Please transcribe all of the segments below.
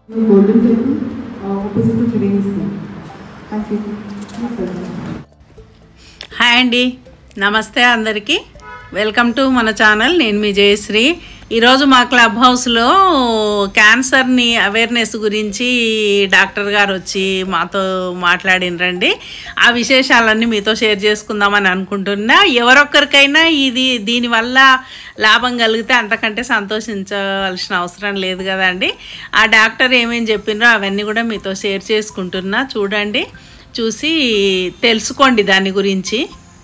Golden Temple, uh, opposite to Triveni School. Thank you. Yes, sir. Hi అండి నమస్తే అందరికీ welcome to మన channel నేను మీ జయశ్రీ ఈరోజు మా క్లబ్ హౌస్లో క్యాన్సర్ని అవేర్నెస్ గురించి డాక్టర్ గారు వచ్చి మాతో మాట్లాడినరండి ఆ విశేషాలన్నీ మీతో షేర్ చేసుకుందామని అనుకుంటున్నా ఎవరొక్కరికైనా ఇది దీనివల్ల లాభం కలిగితే అంతకంటే సంతోషించవలసిన అవసరం లేదు కదండి ఆ డాక్టర్ ఏమేం చెప్పిండ్రో అవన్నీ కూడా మీతో షేర్ చేసుకుంటున్నా చూడండి చూసి తెలుసుకోండి దాని గురించి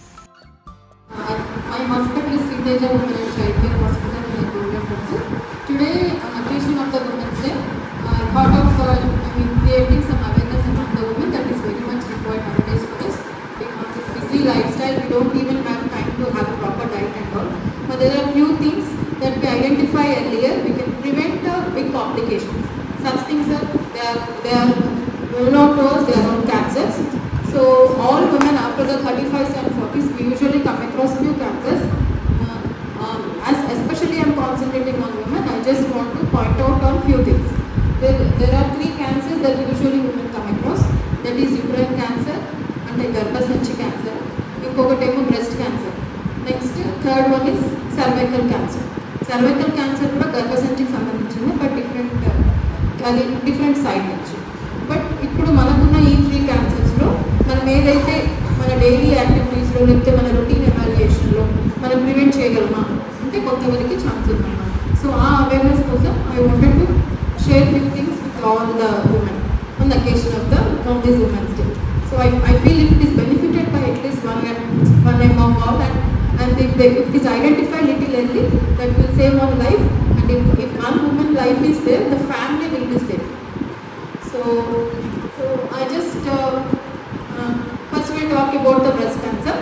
My hospital is Sriteja Women and Child Care Hospital in Golden Temple. Today, on occasion of the Women's Day, I thought of uh, I mean, creating some awareness among the women that is very much required nowadays for us because it's busy lifestyle, we don't even have time to have a proper diet and all. But there are few things that we identify earlier, we can prevent uh, big complications. Such things are, they are, they are well known to us, they are known cancers. So all women after the 35s and 40s, we usually come across few cancers. Uh, um, as especially I'm concentrating on women, I just want to point out on few things. There, there are three cancers that usually women come across. That is uterine cancer, అంటే గర్భసంచి cancer ఇంకొకటేమో breast cancer next third one is cervical cancer cervical cancer కూడా గర్భసంచికి సంబంధించింది but different అది different side నుంచి but ఇప్పుడు మనకున్న ఈ త్రీ క్యాన్సర్స్లో మనం ఏదైతే మన డైలీ యాక్టివిటీస్లో లేకపోతే మన రొటీన్ ఎవాల్యుయేషన్లో మనం ప్రివెంట్ చేయగలమా అంటే కొంతవరకు ఛాన్స్ ఉందన్నమాట సో ఆ అవేర్నెస్ కోసం I wanted to share few things with all the women on the occasion of the of this Women's Day. So I, I feel if it is benefited by at least one one among all and and if, they, if it is identified little early, that will save one life. And if, if one woman life is there, the family will be saved. So so I just uh, uh, first we'll talk about the breast cancer.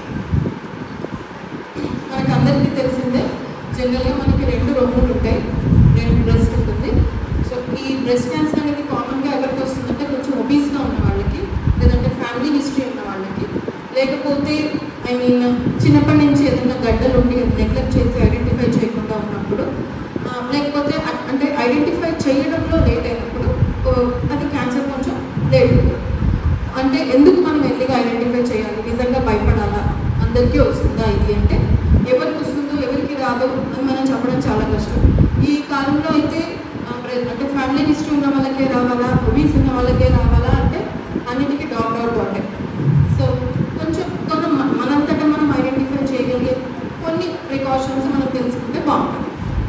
మనకి అందరికీ తెలిసిందే జనరల్గా మనకి రెండు రొమ్ములు ఉంటాయి రెండు breast ఉంటుంది so ఈ బ్రెస్ట్ క్యాన్సర్ అనేది కామన్గా ఎవరికి వస్తుందంటే కొంచెం ఒబీస్గా ఉన్న వాళ్ళకి లేదంటే ఫ్యామిలీ హిస్టరీ ఉన్న వాళ్ళకి లేకపోతే ఐ మీన్ చిన్నప్పటి నుంచి ఏదైనా గడ్డలు ఉండి నెగ్లెక్ట్ చేసి ఐడెంటిఫై చేయకుండా ఉన్నప్పుడు ఆ, లేకపోతే అ- అంటే ఐడెంటిఫై చేయడంలో లేట్ అయినప్పుడు ఓ, అది క్యాన్సర్ కొంచెం లేట్ ఉంటుంది అంటే ఎందుకు మనం ఎర్లీగా ఐడెంటిఫై చేయాలి నిజంగా భయపడాలా అందరికీ వస్తుందా ఇది అంటే ఎవరికి వస్తుందో ఎవరికి రాదో అని మనం చెప్పడం చాలా కష్టం ఈ కాలంలో అయితే ఆ, ప్ర- అంటే ఫ్యామిలీ హిస్టరీ ఉన్న వాళ్ళకే రావాలా ఒబీస్ ఉన్న వాళ్ళకే రావాలా అంటే అన్నిటికీ డాట్ డాట్ డాటే సో కొంచెం కొంత మ- మనంతటా మనం ఐడెంటిఫై చేయగలిగే కొన్ని ప్రికాషన్స్ మనం తెలుసుకుంటే బాగుంటుంది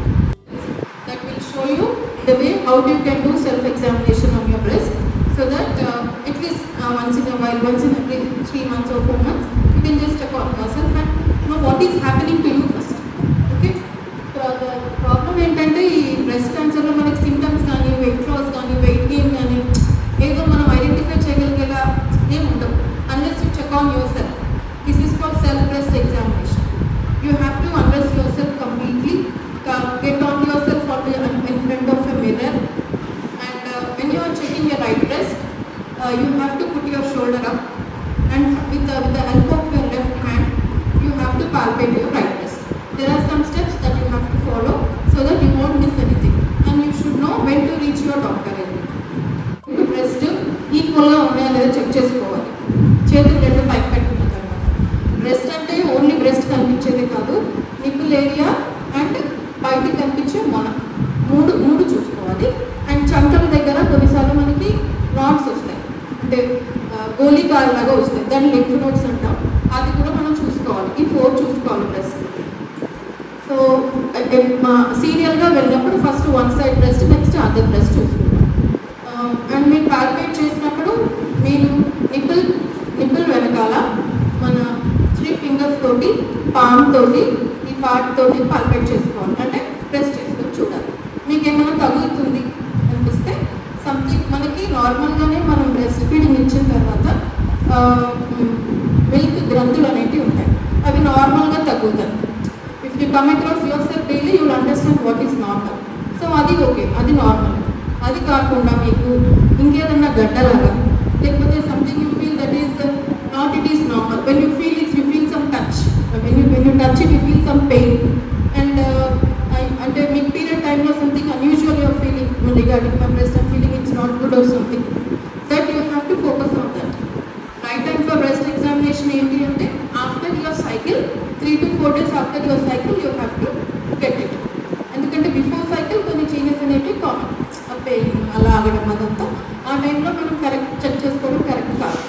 that will show you the way how you can do self-examination on your breast so that uh, at least uh, once in a while, once in every three months or four months, you can just check on yourself and know what is happening to you first. Okay? So the problem ఏంటంటే ఈ breast క్యాన్సర్లో మనకి symptoms కానీ weight loss కానీ weight gain కానీ ఏదో మనం identify చేయగలిగేలా ఏం ఉండవు unless you check on yourself this is called self breast examination you have to undress yourself completely, uh, get on yourself on the, in front of a mirror and uh, when you are checking your right breast, uh, you have to put your shoulder up and with the, with the help of your left hand, you have to palpate your right breast. There are some steps that you have to follow so that you won't miss anything and you should know when to reach your doctor early. ఇప్పుడు breast ఈక్వల్గా ఉన్నాయా లేదా check చేసుకోవాలి చేతులు రెండు పైకి పెట్టుకున్న తర్వాత బ్రెస్ట్ అంటే ఓన్లీ బ్రెస్ట్ కనిపించేది కాదు నిప్పుల్ ఏరియా అండ్ బయటికి కనిపించే మొన మూడు మూడు చూసుకోవాలి అండ్ చంకల దగ్గర కొన్నిసార్లు మనకి నాట్స్ వస్తాయి అంటే గోళీకాలు లాగా వస్తాయి దాన్ని లింఫ్ నోట్స్ అంటాం అది కూడా మనం చూసుకోవాలి ఈ ఫోర్ చూసుకోవాలి బ్రెస్ట్ సో మా సీరియల్గా వెళ్ళినప్పుడు first one side breast next other breast చూసుకుంటాం అండ్ మీరు పాల్పేట్ చేసినప్పుడు మీరు నిప్పుల్ నిప్పుల్ వెనకాల మన త్రీ ఫింగర్స్ తోటి పామ్ తోటి ఈ పార్ట్ తోటి పాల్పేట్ చేసుకోవాలి అంటే ప్రెస్ చేసుకొని చూడాలి మీకు ఏమైనా తగులుతుంది అనిపిస్తే సంథింగ్ మనకి నార్మల్గానే మనం బ్రెస్ట్ ఫీడింగ్ ఇచ్చిన తర్వాత మిల్క్ గ్రంథులు అనేటివి ఉంటాయి అవి నార్మల్గా తగ్గుతాయి if you come across yourself daily you understand what is normal so అది ఓకే అది నార్మల్ అది కాకుండా మీకు ఇంకేదన్నా గడ్డలాగా లేకపోతే something you feel that is not it is normal when you feel it's you feel some touch when you when you touch it you feel some pain and అంటే మీకు పీరియడ్ టైంలో something unusual your feeling regarding my breast and feeling it's not good or something, that you have to focus on that. Right time for breast examination ఏంటి అంటే after your cycle, three to four days after your cycle you have to get it ఎందుకంటే before cycle కొన్ని changes అనేవి common pain అలా ఆగడం అదంతా ఆ టైంలో మనం కరెక్ట్ చెక్ చేసుకోవడం కరెక్ట్ కాదు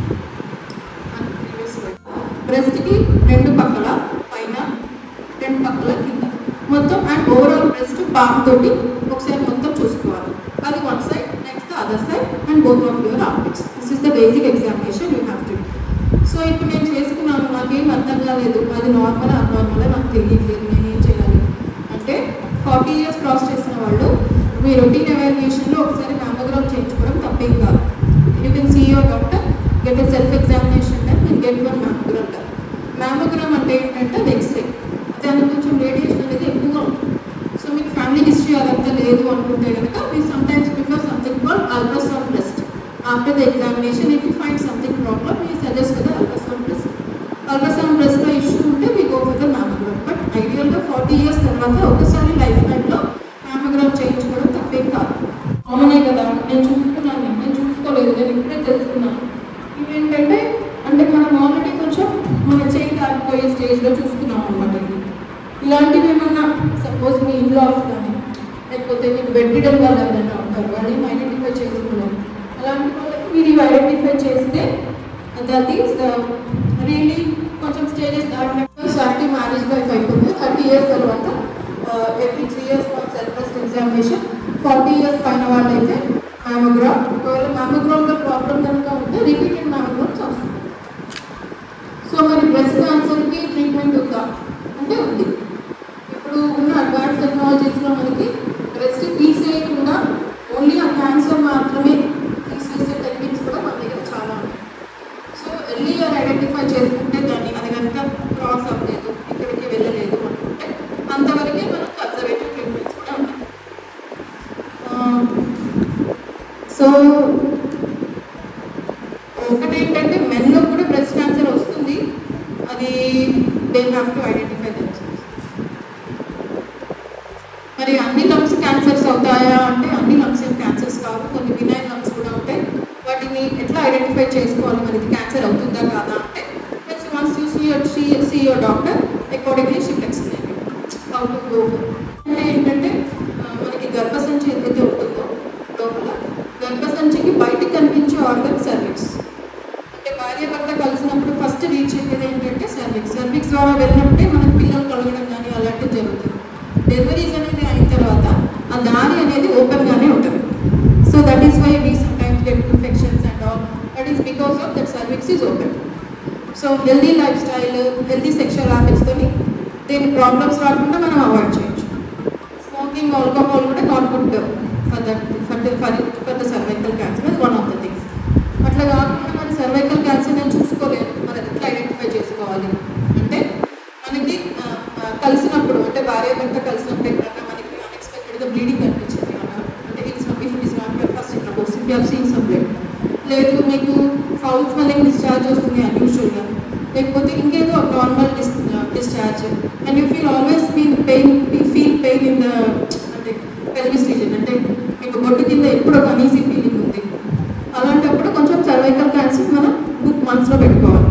బ్రెస్ట్కి రెండు పక్కల పైన రెండు పక్కల కింద మొత్తం అండ్ ఓవరాల్ బ్రెస్ట్ బామ్ తోటి ఒకసారి మొత్తం చూసుకోవాలి అది one side next other side and both of your ఆర్టిక్స్ this is the basic examination you have to so ఇప్పుడు నేను చేసుకున్నాను నాకేం అర్థం కాలేదు అది నార్మల్ అబ్నార్మల్ నాకు తెలియట్లేదు నేను ఏం చేయాలి అంటే ఫార్టీ ఇయర్స్ క్రాస్ చేసిన వాళ్ళు మీ రొటీన్ ఎవాల్యుయేషన్లో ఒకసారి మ్యామోగ్రామ్ చేయించుకోవడం తప్పేం కాదు you can see your doctor get a self examination time మీరు get one mammogram time mammogram అంటే ఏంటంటే అది ఎక్స్రే దానికి కొంచెం రేడియేషన్ అనేది ఎక్కువగా ఉంటుంది సో మీకు ఫ్యామిలీ హిస్టరీ అదంతా లేదు అనుకుంటే కనుక మీ sometimes prefer something call ultrasound test after the examination if you find something problem మీ సజెస్ట్ కదా అల్ట్రాసౌండ్ టెస్ట్ అల్ట్రాసౌండ్ టెస్ట్లో ఇష్యూ ఉంటే మీ go for the mammogram but ఐడియల్గా ఫార్టీ ఇయర్స్ తర్వాత ఒకసారి లైఫ్ టైంలో మ్యామోగ్రామ్ చేయించుకోవడం తప్పేం కాదు కామనే కదా నేను చూసుకున్నాను నేను చూసుకోలేదు నేను ఇప్పుడే తెలుసుకున్నాను ఇవేంటంటే అంటే మనం ఆల్రెడీ కొంచెం మన చేయి దాటిపోయే స్టేజ్లో చూసుకున్నాం అనమాట ఇది ఇలాంటివి ఏమన్నా సపోజ్ మీ ఇన్లాస్ కానీ లేకపోతే మీకు బెడ్ రిడన్ వాళ్ళు ఎవరైనా ఉంటారు వాళ్ళు ఏం ఐడెంటిఫై చేసుకున్నారు అలాంటి వాళ్ళకి మీరు ఇవి ఐడెంటిఫై చేస్తే దట్ ఈస్ రియలీ కొంచెం స్టేజెస్ దాటినట్టు థర్టీ మ్యారేజ్ లైఫ్ అయిపోతుంది థర్టీ ఇయర్స్ తర్వాత every three years self test examination forty years పైన వాళ్ళైతే మ్యామోగ్రామ్ ఒకవేళ మ్యామోగ్రామ్లో ప్రాబ్లం కనుక ఉంటే రిపీటెడ్ మ్యామోగ్రామ్స్ అవసరం సో మరి బ్రెస్ట్ క్యాన్సర్కి ట్రీట్మెంట్ ఉందా అంటే ఉంది ఇప్పుడు ఉన్న అడ్వాన్స్ టెక్నాలజీస్లో మనకి బ్రెస్ట్ తీసేయకుండా ఓన్లీ ఆ క్యాన్సర్ మాత్రమే తీసేసే టెక్నిక్స్ కూడా మన దగ్గర చాలా ఉన్నాయి సో ఎర్లీగా ఐడెంటిఫై చేసుకుంటే దాన్ని అది కనుక క్రాస్ అవ్వలేదు ఇక్కడికి వెళ్ళలేదు అనుకుంటే అంతవరకే మనం కన్సర్వేటివ్ ట్రీట్మెంట్స్ కూడా ఉన్నాయి సో ఒకటి ఏంటంటే మెన్లో కూడా బ్రెస్ట్ క్యాన్సర్ వస్తుంది అది they have to identify themselves మరి అన్ని లంగ్స్ క్యాన్సర్స్ అవుతాయా అంటే అన్ని లంగ్స్ ఏం క్యాన్సర్స్ కావు కొన్ని వినైన్ లంగ్స్ కూడా ఉంటాయి వాటిని ఎట్లా ఐడెంటిఫై చేసుకోవాలి మరి ఇది క్యాన్సర్ అవుతుందా కాదా అంటే once you see your see see your doctor accordingly she explain how to go అంటే ఏంటంటే ఆ, మనకి గర్భసంచి ఏదైతే ఉంటుందో లోపల గర్భసంచికి బయటికి కనిపించే ఆర్గన్ సర్విక్స్ అంటే భార్య భర్త కలిసినప్పుడు ఫస్ట్ రీచ్ అయ్యేది ఏంటంటే సర్విక్స్ సర్విక్స్ ద్వారా వెళ్ళినప్పుడే మనకి పిల్లలు కలగడం కానీ అలాంటివి జరుగుతుంది డెలివరీస్ అనేది అయిన తర్వాత ఆ దారి అనేది ఓపెన్ గానే ఉంటుంది so that is why we sometimes get infections and all that is because of that cervix is open so healthy lifestyle healthy sexual హ్యాబిట్స్తోని దీని ప్రాబ్లమ్స్ రాకుండా మనం అవాయిడ్ చేయొచ్చు స్మోకింగ్ ఆల్కహాల్ కూడా not good for that for the for for the cervical cancer is one of the things అట్లా కాకుండా మన cervical cancer నేను చూసుకోలేను మరి అది ఎట్లా ఐడెంటిఫై చేసుకోవాలి అంటే మనకి ఆ, ఆ, కలిసినప్పుడు అంటే భార్య భర్త కలిసినప్పుడు ఎప్పుడన్నా మనకి అన్ఎక్స్పెక్టెడ్గా బ్లీడింగ్ కనిపించింది అన్నారు అంటే it's not if it's not your first intercourse if you're seen some blood లేదు మీకు ఫౌల్ స్మెల్లింగ్ డిశ్చార్జ్ వస్తుంది అన్యూజువల్గా లేకపోతే ఇంకేదో normal dis discharge and you feel always feel pain feel pain in the అంటే పెల్విస్ రీజన్ అంటే మీకు బొడ్డు కింద ఎప్పుడు ఒక అనీసీ ఫీలింగ్ ఉంది అలాంటప్పుడు కొంచెం సర్వైకల్ క్యాన్సర్ మనం బుక్ మంత్స్లో పెట్టుకోవాలి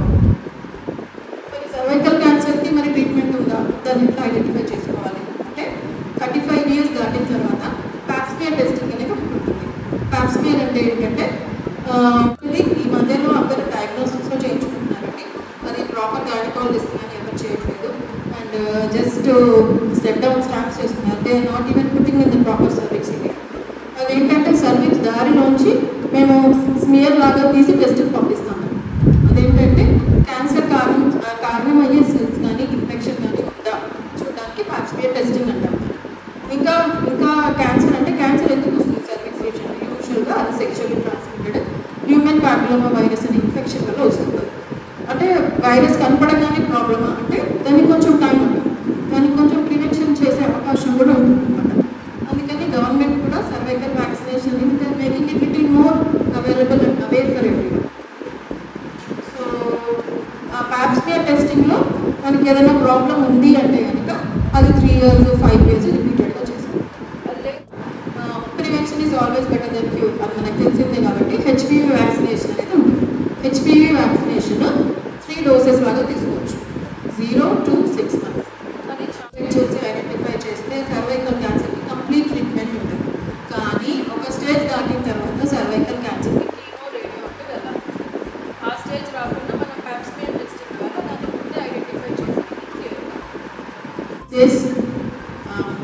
మరి సర్వైకల్ క్యాన్సర్కి మరి ట్రీట్మెంట్ ఉందా దాన్ని ఎట్లా ఐడెంటిఫై చేసుకోవాలి అంటే థర్టీ ఫైవ్ ఇయర్స్ దాటిన తర్వాత ప్యాప్స్మియర్ టెస్టింగ్ అనేది ఒకటి ఉంటుంది ప్యాప్స్మియర్ అంటే ఏంటంటే ఆ, ఇది ఈ మధ్యలో అందరూ డయాగ్నోస్టిక్స్లో చేయించుకుంటున్నారండి అది ప్రాపర్ గైనకాలజిస్ట్ అని ఎవరు చేయట్లేదు and just step down stamps చేస్తున్నారు they are not even putting in the proper service ఇది అదేంటంటే సర్వీస్ దారిలోంచి మేము స్మియర్ లాగా తీసి టెస్ట్కి పంపిస్తాము అదేంటంటే క్యాన్సర్ కారణం ఆ కారణమయ్యే సెల్స్ కానీ ఇన్ఫెక్షన్ కానీ ఉందా చూడడానికి పాప్స్మియర్ టెస్టింగ్ అంటాం ఇంకా ఇంకా క్యాన్సర్ అంటే క్యాన్సర్ ఎందుకు వస్తుంది సర్వీస్ రీజన్ యూజువల్గా అది sexually transmitted human papilloma virus అనే ఇన్ఫెక్షన్ వల్ల వస్తుంది అంటే వైరస్ కనపడగానే ప్రాబ్లమా అంటే దానికి కొంచెం టైం ఉంటుంది దానికి కొంచెం ప్రివెన్షన్ చేసే అవకాశం కూడా ఉంటుంది అనమాట అందుకని గవర్నమెంట్ కూడా cervical vaccination making it little more available and aware for every so ఆ ప్యాప్స్మియర్ టెస్టింగ్లో మనకి ఏదైనా ప్రాబ్లం ఉంది అంటే కనుక అది త్రీ ఇయర్స్ ఫైవ్ ఇయర్స్ రిపీటెడ్గా చేస్తాం అదే prevention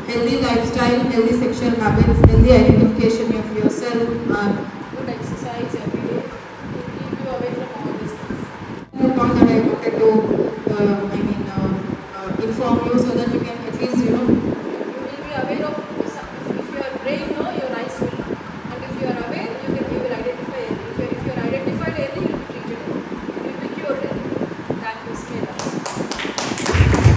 healthy lifestyle, healthy sexual habits, healthy identification of yourself, uh, good exercise every day will keep you away from all these things. The point that I wanted to, uh, I mean, uh, uh, inform you so that you can at least, you know, you will be aware of some, if your brain know your eyes will know and if you are aware you can you will identify early if you, if you are identified early you will be treated early you will be cured early thank you Smela.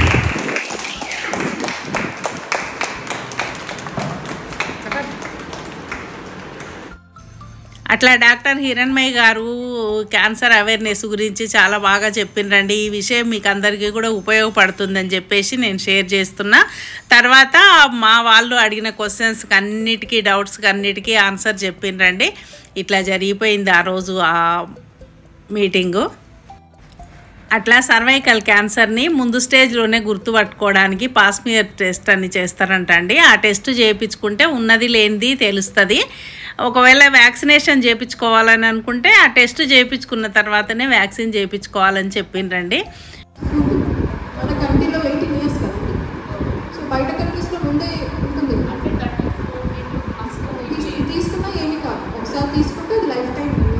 అట్లా doctor Hiranmayya garu cancer awareness గురించి చాలా బాగా చెప్పిండ్రండి ఈ విషయం మీకు అందరికీ కూడా ఉపయోగపడుతుందని చెప్పేసి నేను షేర్ చేస్తున్నా తర్వాత మా వాళ్ళు అడిగిన క్వశ్చన్స్కి అన్నిటికీ డౌట్స్కి అన్నిటికీ ఆన్సర్ చెప్పిండ్రండి ఇట్లా జరిగిపోయింది ఆ రోజు ఆ మీటింగు అట్లా సర్వైకల్ క్యాన్సర్ని ముందు స్టేజ్లోనే గుర్తుపట్టుకోవడానికి పాస్మియర్ టెస్ట్ అని చేస్తారంట అండి ఆ టెస్ట్ చేయించుకుంటే ఉన్నది లేనిది తెలుస్తుంది ఒకవేళ వ్యాక్సినేషన్ చేయించుకోవాలని అనుకుంటే ఆ టెస్ట్ చేయించుకున్న తర్వాతనే వ్యాక్సిన్ చేయించుకోవాలని చెప్పిండ్రండి మన కంట్రీలో ఎయిటీన్ ఇయర్స్ కదండి సో బయట కంట్రీస్లో ముందే ఉంటుంది అంటే థర్టీ ఫోర్ మస్ట్ తీసు- తీసుకున్నా ఏమి కాదు ఒకసారి తీసుకుంటే అది లైఫ్ టైం ఉంటుంది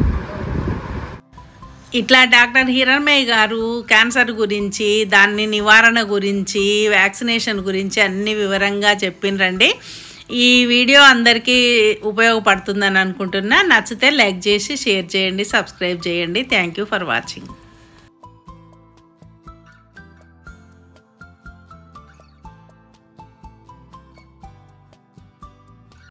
ఇట్లా డాక్టర్ హిరణ్మయ్య గారు క్యాన్సర్ గురించి దాన్ని నివారణ గురించి వ్యాక్సినేషన్ గురించి అన్ని వివరంగా చెప్పిండ్రండి ఈ వీడియో అందరికీ ఉపయోగపడుతుందని అనుకుంటున్నా నచ్చితే లైక్ చేసి షేర్ చేయండి సబ్స్క్రైబ్ చేయండి థ్యాంక్ యూ ఫర్ వాచింగ్